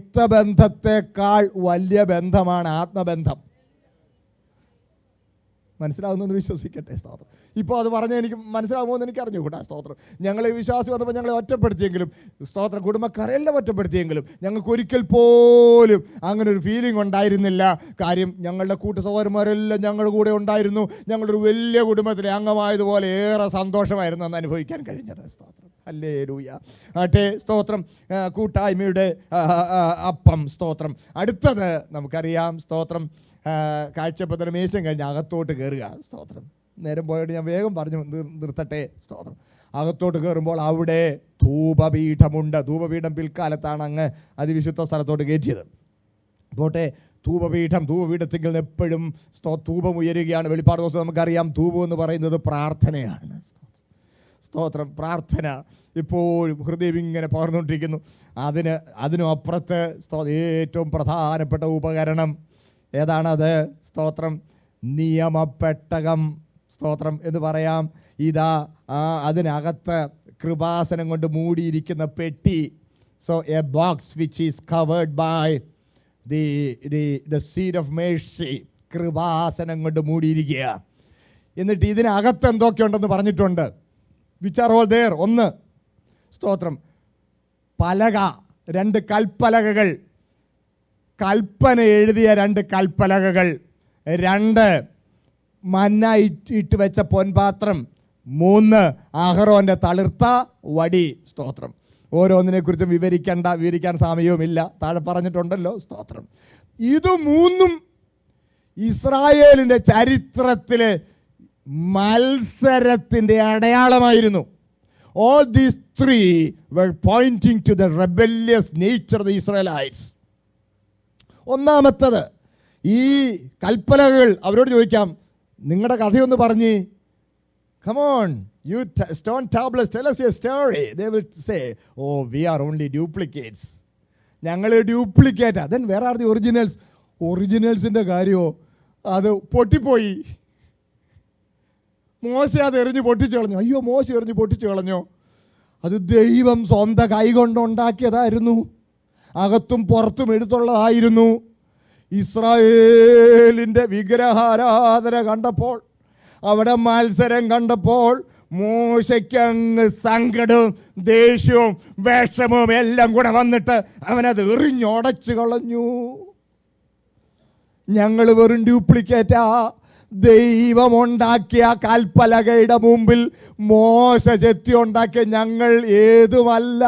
രക്തബന്ധത്തെക്കാൾ വലിയ ബന്ധമാണ് ആത്മബന്ധം മനസ്സിലാവുന്നെന്ന് വിശ്വസിക്കട്ടെ സ്തോത്രം ഇപ്പോൾ അത് പറഞ്ഞ് എനിക്ക് മനസ്സിലാവുമെന്ന് എനിക്ക് അറിഞ്ഞുകൂടാ സ്തോത്രം ഞങ്ങളെ വിശ്വാസി വന്നപ്പോൾ ഞങ്ങളെ ഒറ്റപ്പെടുത്തിയെങ്കിലും സ്തോത്രം കുടുംബക്കാരെല്ലാം ഒറ്റപ്പെടുത്തിയെങ്കിലും ഞങ്ങൾക്ക് ഒരിക്കൽ പോലും അങ്ങനെ ഒരു ഫീലിംഗ് ഉണ്ടായിരുന്നില്ല കാര്യം ഞങ്ങളുടെ കൂട്ടു സഹോദരന്മാരെല്ലാം ഞങ്ങളുടെ കൂടെ ഉണ്ടായിരുന്നു ഞങ്ങളുടെ ഒരു വലിയ കുടുംബത്തിലെ അംഗമായതുപോലെ ഏറെ സന്തോഷമായിരുന്നു അന്ന് അനുഭവിക്കാൻ കഴിഞ്ഞത് സ്തോത്രം അല്ലേ രൂയ ആട്ടെ സ്തോത്രം ആ, കൂട്ടായ്മയുടെ ആ, ആ, അപ്പം സ്തോത്രം അടുത്തത് നമുക്കറിയാം സ്തോത്രം ആ, കാഴ്ചപ്പത്തിന് മേശം കഴിഞ്ഞ് അകത്തോട്ട് കയറുക സ്തോത്രം നേരം പോയിട്ട് ഞാൻ വേഗം പറഞ്ഞു നിർ- നിർത്തട്ടെ സ്തോത്രം അകത്തോട്ട് കയറുമ്പോൾ അവിടെ ധൂപപീഠമുണ്ട് ധൂപപീഠം പിൽക്കാലത്താണ് അങ്ങ് അതിവിശുദ്ധ സ്ഥലത്തോട്ട് കയറ്റിയത് പോട്ടെ ധൂപപീഠം ധൂപപീഠത്തിൽ നിന്ന് എപ്പോഴും സ്തോ ധൂപം ഉയരുകയാണ് വെളിപ്പാട് ദിവസം നമുക്കറിയാം ധൂപം എന്ന് പറയുന്നത് പ്രാർത്ഥനയാണ് സ്തോത്രം പ്രാർത്ഥന ഇപ്പോഴും ഹൃദയം ഇങ്ങനെ പകർന്നുകൊണ്ടിരിക്കുന്നു അതിന് അതിനും അപ്പുറത്ത് സ്തോ ഏറ്റവും പ്രധാനപ്പെട്ട ഉപകരണം ഏതാണത് സ്തോത്രം നിയമപ്പെട്ടകം സ്തോത്രം എന്ന് പറയാം ഇതാ ആ അതിനകത്ത് കൃപാസനം കൊണ്ട് മൂടിയിരിക്കുന്ന പെട്ടി so a box which is covered by the the the seat of mercy കൃപാസനം കൊണ്ട് മൂടിയിരിക്കുക എന്നിട്ട് ഇതിനകത്ത് എന്തൊക്കെയുണ്ടെന്ന് പറഞ്ഞിട്ടുണ്ട് വിച്ച് ആർ ഓൾ ദെയർ ഒന്ന് സ്തോത്രം പലക രണ്ട് കൽപ്പലകകൾ കൽപ്പന എഴുതിയ രണ്ട് കൽപ്പലകകൾ രണ്ട് മന്ന ഇട്ട് ഇട്ട് വെച്ച പൊൻപാത്രം മൂന്ന് അഹറോൻ്റെ തളിർത്ത വടി സ്തോത്രം ഓരോന്നിനെ കുറിച്ചും വിവരിക്കേണ്ട വിവരിക്കാൻ സമയവുമില്ല താഴെ പറഞ്ഞിട്ടുണ്ടല്ലോ സ്തോത്രം ഇത് മൂന്നും ഇസ്രായേലിൻ്റെ ചരിത്രത്തിലെ മത്സരത്തിൻ്റെ അടയാളമായിരുന്നു all these three were pointing to the rebellious nature the Israelites ഒന്നാമത്തത് ഈ കൽപ്പനകൾ അവരോട് ചോദിക്കാം നിങ്ങളുടെ കഥയൊന്ന് പറഞ്ഞ് come on you stone tablets tell us a story they will say oh we are only duplicates ഞങ്ങൾ ഡ്യൂപ്ലിക്കേറ്റാ ദെൻ വേറെ ആർ ദി ഒറിജിനൽസ് ഒറിജിനൽസിൻ്റെ കാര്യമോ അത് പൊട്ടിപ്പോയി മോശ അത് എറിഞ്ഞ് പൊട്ടിച്ചു കളഞ്ഞു അയ്യോ മോശ എറിഞ്ഞ് പൊട്ടിച്ചു കളഞ്ഞോ അത് ദൈവം സ്വന്തം കൈകൊണ്ട് ഉണ്ടാക്കിയതായിരുന്നു അകത്തും പുറത്തും എടുത്തുള്ളതായിരുന്നു ഇസ്രായേലിൻ്റെ വിഗ്രഹാരാധന കണ്ടപ്പോൾ അവിടെ മത്സരം കണ്ടപ്പോൾ മോശയ്ക്കങ്ങ് സങ്കടവും ദേഷ്യവും വിഷമവും എല്ലാം കൂടെ വന്നിട്ട് അവനത് എറിഞ്ഞുടച്ചു കളഞ്ഞു ഞങ്ങൾ വെറും ഡ്യൂപ്ലിക്കേറ്റാ ദൈവമുണ്ടാക്കിയ കൽപ്പലകയുടെ മുമ്പിൽ മോശ ചെത്തി ഉണ്ടാക്കിയ ഞങ്ങൾ ഏതുമല്ല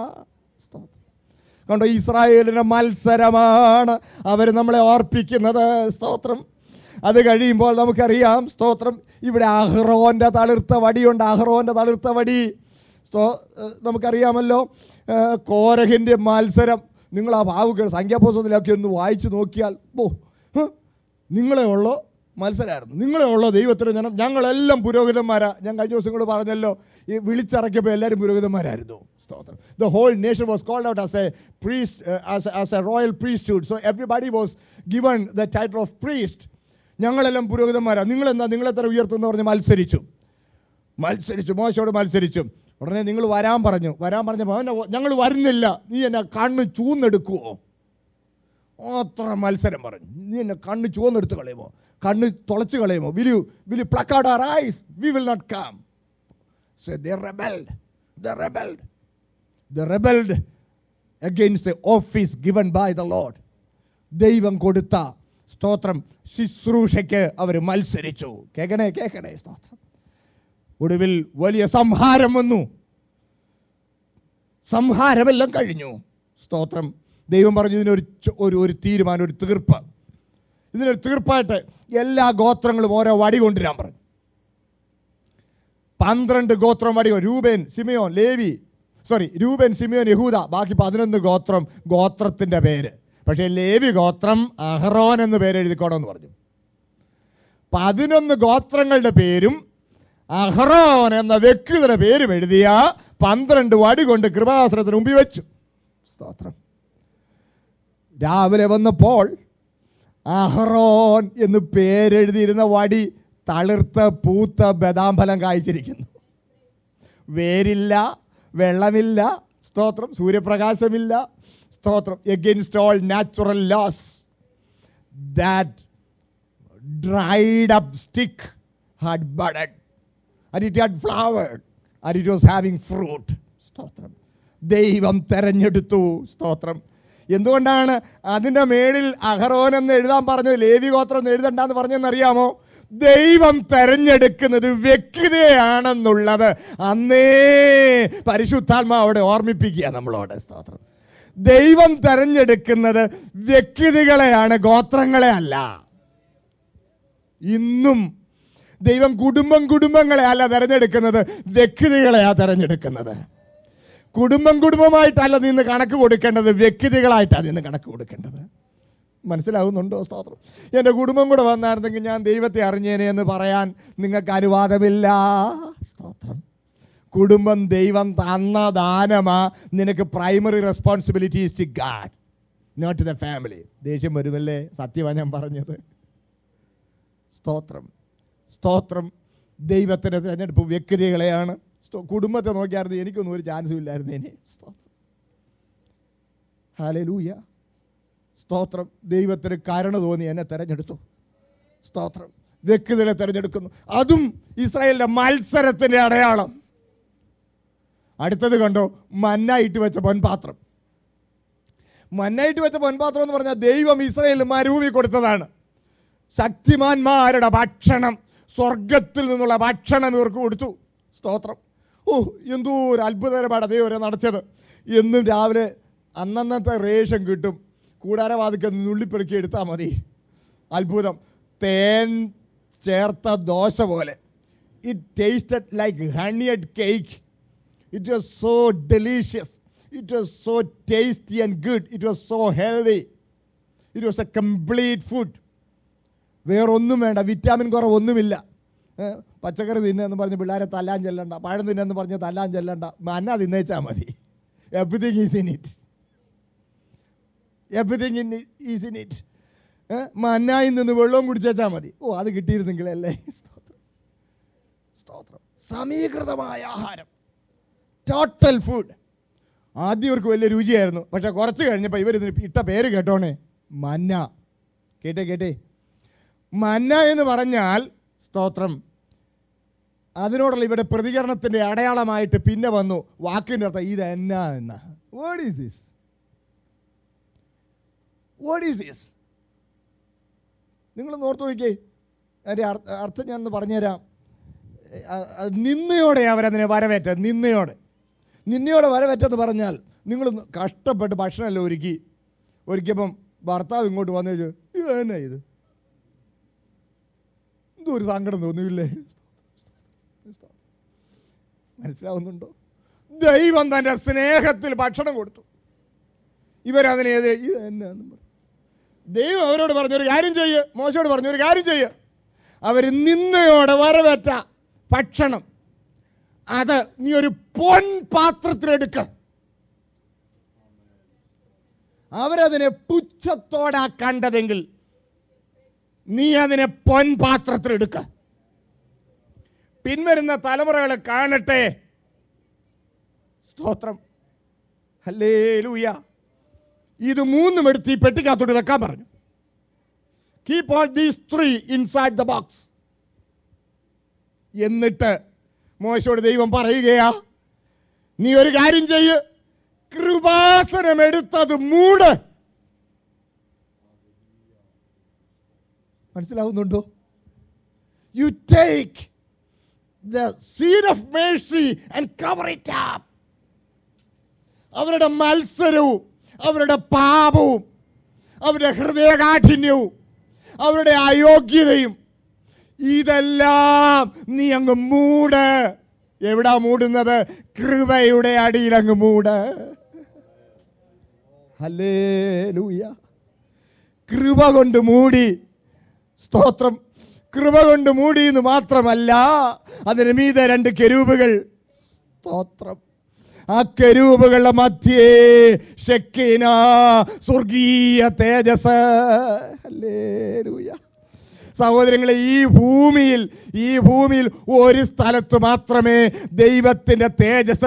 കണ്ടോ ഇസ്രായേലിൻ്റെ മത്സരമാണ് അവർ നമ്മളെ ഓർപ്പിക്കുന്നത് സ്തോത്രം അത് കഴിയുമ്പോൾ നമുക്കറിയാം സ്തോത്രം ഇവിടെ അഹ്റോൻ്റെ തളിർത്ത വടിയുണ്ട് അഹ്റോൻ്റെ തളിർത്ത വടി സ്തോ ഏഹ് നമുക്കറിയാമല്ലോ ഏഹ് കോരഹിൻ്റെ മത്സരം നിങ്ങൾ ആ ഭാവുകൾ സംഖ്യാപുസ്തകത്തിലൊക്കെ ഒന്ന് വായിച്ചു നോക്കിയാൽ ഓ ഹ്, നിങ്ങളെ ഉള്ളോ മത്സരമായിരുന്നു നിങ്ങളെ ഉള്ളോ ദൈവത്തിന് ജനം ഞങ്ങളെല്ലാം പുരോഹിതന്മാരാ ഞാൻ കഴിഞ്ഞ ദിവസം കൂടെ പറഞ്ഞല്ലോ ഈ വിളിച്ചിറക്കിയപ്പോൾ എല്ലാവരും പുരോഹിതന്മാരായിരുന്നു സ്തോത്രം the whole nation was called out as a priest as a royal priesthood so everybody was given the title of priest ഞങ്ങളെല്ലാം പുരോഹിതന്മാരാ നിങ്ങളെന്താ നിങ്ങളെത്ര ഉയർത്തുമെന്ന് പറഞ്ഞ് മത്സരിച്ചു മത്സരിച്ചു മോശയോട് മത്സരിച്ചു ഉടനെ നിങ്ങൾ വരാൻ പറഞ്ഞു വരാൻ പറഞ്ഞപ്പോൾ അവനെ ഞങ്ങൾ വരുന്നില്ല നീ എന്നെ കണ്ണ് ചൂന്നെടുക്കുവോ അത്ര മത്സരം പറഞ്ഞു നീ എന്നെ കണ്ണ് ചുവന്നെടുത്ത് കളയുമോ കണ്ണ് തുളച്ച് കളയുമോ will you will you pluck out our eyes we will not come so they rebelled they rebelled they rebelled against the office given by the Lord ദൈവം കൊടുത്ത സ്തോത്രം ശുശ്രൂഷയ്ക്ക് അവർ മത്സരിച്ചു കേൾക്കണേ കേൾക്കണേ സ്തോത്രം ഒടുവിൽ വലിയ സംഹാരം വന്നു സംഹാരമെല്ലാം കഴിഞ്ഞു സ്തോത്രം ദൈവം പറഞ്ഞു ഇതിനൊരു ചു- ഒരു ഒരു തീരുമാനം ഒരു തീർപ്പ് ഇതിനൊരു തീർപ്പായിട്ട് എല്ലാ ഗോത്രങ്ങളും ഓരോ വടി കൊണ്ടുവരാൻ പറഞ്ഞു പന്ത്രണ്ട് ഗോത്രം വടി കൊ- Reuben Simeon Levi sorry Reuben Simeon യഹൂദ ബാക്കി പതിനൊന്ന് ഗോത്രം ഗോത്രത്തിൻ്റെ പേര് പക്ഷേ ലേവി ഗോത്രം അഹ്റോൻ എന്ന് പേര് എഴുതിക്കോണമെന്ന് പറഞ്ഞു പതിനൊന്ന് ഗോത്രങ്ങളുടെ പേരും അഹ്റോൻ എന്ന വ്യക്തിയുടെ പേരും എഴുതിയ പന്ത്രണ്ട് വടി കൊണ്ട് കൃപാസനത്തിന് മുമ്പിൽ വെച്ചു സ്തോത്രം രാവിലെ വന്നപ്പോൾ അഹ്റോൻ എന്ന് പേരെഴുതിയിരുന്ന വടി തളിർത്ത പൂത്ത ബദാംഫലം കായ്ച്ചിരിക്കുന്നു വേരില്ല വെള്ളമില്ല സ്തോത്രം സൂര്യപ്രകാശമില്ല സ്തോത്രം against all natural laws that dried up stick had budded and it had flowered and it was having fruit. സ്തോത്രം ദൈവം തെരഞ്ഞെടുത്തു സ്തോത്രം എന്തുകൊണ്ടാണ് അതിൻ്റെ മേളിൽ അഹറോൻ എന്ന് എഴുതാൻ പറഞ്ഞത് ലേവി ഗോത്രം എന്ന് എഴുതണ്ടെന്ന് പറഞ്ഞെന്നറിയാമോ ദൈവം തെരഞ്ഞെടുക്കുന്നത് വ്യക്തിതയാണെന്നുള്ളത് അന്നേ പരിശുദ്ധാത്മാവോടെ ഓർമ്മിപ്പിക്കുക നമ്മളോട് സ്തോത്രം ദൈവം തെരഞ്ഞെടുക്കുന്നത് വ്യക്തികളെയാണ് ഗോത്രങ്ങളെ അല്ല ഇന്നും ദൈവം കുടുംബം കുടുംബങ്ങളെ അല്ല തെരഞ്ഞെടുക്കുന്നത് വ്യക്തികളെയാ തെരഞ്ഞെടുക്കുന്നത് കുടുംബം കുടുംബമായിട്ടല്ല നിന്ന് കണക്ക് കൊടുക്കേണ്ടത് വ്യക്തികളായിട്ടാണ് നിന്ന് കണക്ക് കൊടുക്കേണ്ടത് മനസ്സിലാവുന്നുണ്ടോ സ്തോത്രം എൻ്റെ കുടുംബം കൂടെ വന്നായിരുന്നെങ്കിൽ ഞാൻ ദൈവത്തെ അറിഞ്ഞേനെ എന്ന് പറയാൻ നിങ്ങൾക്ക് അനുവാദമില്ല സ്തോത്രം കുടുംബം ദൈവം തന്ന ദാനമാ നിനക്ക് primary responsibility to God not to the family ദേഷ്യം വരുമല്ലേ സത്യമാണ് ഞാൻ പറഞ്ഞത് സ്തോത്രം സ്തോത്രം ദൈവത്തിൻ്റെ തിരഞ്ഞെടുപ്പ് വ്യക്തികളെയാണ് സ്തോ- കുടുംബത്തെ നോക്കിയായിരുന്നു എനിക്കൊന്നും ഒരു ചാൻസും ഇല്ലായിരുന്നു ഇനി സ്തോത്രം ഹാലലൂയ സ്തോത്രം ദൈവത്തിന് കരുണ തോന്നി എന്നെ തെരഞ്ഞെടുത്തു സ്തോത്രം വ്യക്തികളെ തെരഞ്ഞെടുക്കുന്നു അതും ഇസ്രായേലിന്റെ മത്സരത്തിന്റെ അടയാളം അടുത്തത് കണ്ടോ മന്നായിട്ട് വെച്ച പൊൻപാത്രം മന്നായിട്ട് വെച്ച പൊൻപാത്രം എന്ന് പറഞ്ഞാൽ ദൈവം ഇസ്രായേലിന് മരുഭൂമി കൊടുത്തതാണ് ശക്തിമാന്മാരുടെ ഭക്ഷണം സ്വർഗത്തിൽ നിന്നുള്ള ഭക്ഷണം ഇവർക്ക് കൊടുത്തു സ്തോത്രം ഓ എന്തോ ഒരു അത്ഭുതകരമാണ് ദൈവം അവരെ നടത്തിയത് എന്നും രാവിലെ അന്നന്നത്തെ റേഷൻ കിട്ടും കൂടാരവാതിക്ക് നുള്ളിപ്പെറുക്കി എടുത്താൽ മതി അത്ഭുതം തേൻ ചേർത്ത ദോശ പോലെ it tasted like honeyed cake it was so delicious it was so tasty and good it was so healthy it was a complete food വേറൊന്നും വേണ്ട വിറ്റാമിൻ കുറവൊന്നുമില്ല ഏ, പച്ചക്കറി തിന്നെന്ന് പറഞ്ഞ് പിള്ളേരെ തല്ലാൻ ചെല്ലണ്ട പഴം തിന്നെന്ന് പറഞ്ഞ് തല്ലാൻ ചെല്ലണ്ട മന്ന തിന്നേച്ചാൽ മതി everything is in it everything in is in it മന്നായിൽ നിന്ന് വെള്ളവും കുടിച്ചേച്ചാൽ മതി ഓ അത് കിട്ടിയിരുന്നെങ്കിലല്ലേ സ്തോത്രം സ്തോത്രം സമീകൃതമായ ആഹാരം ടോട്ടൽ ഫുഡ് ആദ്യം ഇവർക്ക് വലിയ രുചിയായിരുന്നു പക്ഷെ കുറച്ച് കഴിഞ്ഞപ്പോൾ ഇവർ ഇതിന് ഇട്ട പേര് കേട്ടോണേ മന്ന കേട്ടേ കേട്ടേ മന്ന എന്ന് പറഞ്ഞാൽ സ്തോത്രം അതിനോടുള്ള ഇവരുടെ പ്രതികരണത്തിൻ്റെ അടയാളമായിട്ട് പിന്നെ വന്നു വാക്കിൻ്റെ അർത്ഥം ഇത് എന്നാ എന്ന what is this what is this നിങ്ങൾ ഓർത്ത് നോക്കിയേ അതിൻ്റെ അർത്ഥ- അർത്ഥം ഞാൻ ഒന്ന് പറഞ്ഞുതരാം അ- അ- നിന്നയോടെ അവരതിനെ വരവേറ്റത് നിന്നയോടെ നിന്നയോടെ വരവേറ്റെന്ന് പറഞ്ഞാൽ നിങ്ങൾ കഷ്ടപ്പെട്ട് ഭക്ഷണമെല്ലാം ഒരുക്കി ഒരുക്കിയപ്പം ഭർത്താവ് ഇങ്ങോട്ട് വന്നു ചോദിച്ചു ഇത് എന്നാ ഇത് എന്തോ ഒരു സങ്കടം തോന്നിയില്ലേ മനസ്സിലാവുന്നുണ്ടോ ദൈവം തൻ്റെ സ്നേഹത്തിൽ ഭക്ഷണം കൊടുത്തു ഇവരതിനെതിരെ ഇത് എന്നാന്നും പറഞ്ഞു ദൈവം അവരോട് പറഞ്ഞു ഒരു കാര്യം ചെയ്യ് മോശയോട് പറഞ്ഞു ഒരു കാര്യം ചെയ്യ് അവർ നിന്നയോടെ വരവേറ്റ ഭക്ഷണം അത് നീ ഒരു പൊൻ പാത്രത്തിലെടുക്ക അവരതിനെ പുച്ഛത്തോടാ കണ്ടതെങ്കിൽ നീ അതിനെ പൊൻ പാത്രത്തിലെടുക്ക പിൻവരുന്ന തലമുറകൾ കാണട്ടെ സ്തോത്രം ഹല്ലേ ഇത് മൂന്നും എടുത്ത് ഈ പെട്ടിക്കകത്തോട്ട് വെക്കാൻ പറഞ്ഞു keep all these three inside the box എന്നിട്ട് മോശയോട് ദൈവം പറയുകയാ നീ ഒരു കാര്യം ചെയ്യ് കൃപാസനം എടുത്തത് മൂട് മനസ്സിലാവുന്നുണ്ടോ you take the seat of mercy and cover it up അവരുടെ മത്സരവും അവരുടെ പാപവും അവരുടെ ഹൃദയകാഠിന്യവും അവരുടെ അയോഗ്യതയും ഇതെല്ലാം നീ അങ്ങ് മൂട് എവിടാ മൂടുന്നത് കൃപയുടെ അടിയിൽ അങ്ങ് മൂട് ഹല്ലേലൂയ കൃപ കൊണ്ട് മൂടി സ്തോത്രം കൃപ കൊണ്ട് മൂടി എന്ന് മാത്രമല്ല അതിന് മീതെ രണ്ട് കെരൂപുകൾ സ്തോത്രം ആ കെരൂപുകളുടെ മധ്യേ ഷെക്കീന സ്വർഗീയ തേജസ് ഹല്ലേലൂയ സഹോദരങ്ങളെ ഈ ഭൂമിയിൽ ഈ ഭൂമിയിൽ ഒരു സ്ഥലത്ത് മാത്രമേ ദൈവത്തിൻ്റെ തേജസ്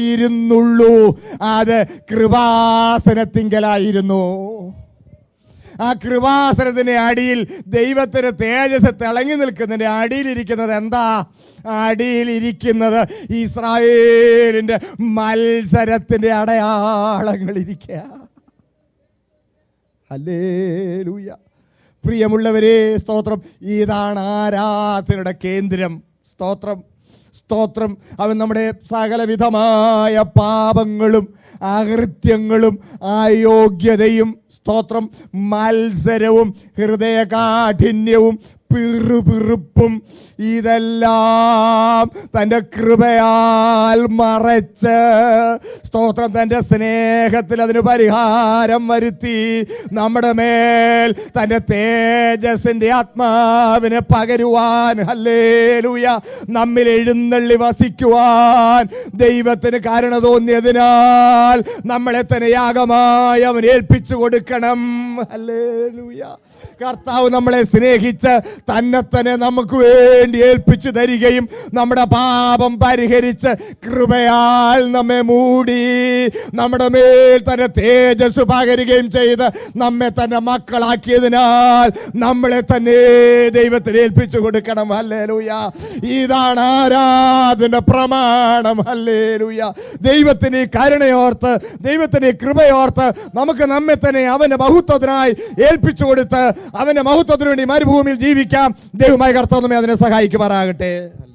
പ്രത്യക്ഷമായിരുന്നുള്ളൂ അത് കൃപാസനത്തിങ്കലായിരുന്നു ആ കൃപാസനത്തിന്റെ അടിയിൽ ദൈവത്തിന് തേജസ് തിളങ്ങി നിൽക്കുന്നതിന്റെ അടിയിലിരിക്കുന്നത് എന്താ അടിയിലിരിക്കുന്നത് ഇസ്രായേലിന്റെ മത്സരത്തിന്റെ അടയാളങ്ങൾ ഇരിക്കുക ഹല്ലേലൂയ പ്രിയമുള്ളവരെ സ്തോത്രം ഇതാണ് ആരാധനയുടെ കേന്ദ്രം സ്തോത്രം സ്തോത്രം അവൻ നമ്മുടെ സകലവിധമായ പാപങ്ങളും അകൃത്യങ്ങളും അയോഗ്യതയും സ്തോത്രം മത്സരവും ഹൃദയകാഠിന്യവും പിറുപിറുപ്പും ഇതെല്ലാം തൻ്റെ കൃപയാൽ മറച്ച് സ്തോത്രം തൻ്റെ സ്നേഹത്തിൽ അതിന് പരിഹാരം വരുത്തി നമ്മുടെ മേൽ തൻ്റെ തേജസ്സിൻ്റെ ആത്മാവിനെ പകരുവാൻ ഹല്ലേലൂയ നമ്മിൽ എഴുന്നള്ളി വസിക്കുവാൻ ദൈവത്തിന് കാരണം തോന്നിയതിനാൽ നമ്മളെ തന്നെ യാഗമായി അവൻ ഏൽപ്പിച്ചു കൊടുക്കണം ഹല്ലേലൂയ കർത്താവ് നമ്മളെ സ്നേഹിച്ച് തന്നെ തന്നെ നമുക്ക് വേണ്ടി ഏൽപ്പിച്ചു തരികയും നമ്മുടെ പാപം പരിഹരിച്ച് കൃപയാൽ നമ്മെ മൂടി നമ്മുടെ മേൽ തന്നെ തേജസ് പകരുകയും ചെയ്ത് നമ്മെ തന്നെ മക്കളാക്കിയതിനാൽ നമ്മളെ തന്നെ ദൈവത്തിന് ഏൽപ്പിച്ചു കൊടുക്കണം ഹല്ലേലൂയ ഇതാണ് ആരാധന പ്രമാണം ഹല്ലേലൂയ ദൈവത്തിന് ഈ കരുണയോർത്ത് ദൈവത്തിന് ഈ കൃപയോർത്ത് നമുക്ക് നമ്മെ തന്നെ അവന്റെ മഹത്വത്തിനായി ഏൽപ്പിച്ചു കൊടുത്ത് അവന്റെ മഹത്വത്തിന് വേണ്ടി മരുഭൂമിയിൽ ജീവിക്കാം ദൈവമായ കർത്താവ് നമ്മെ അതിനെ സഹായിക്കുമാറാകട്ടെ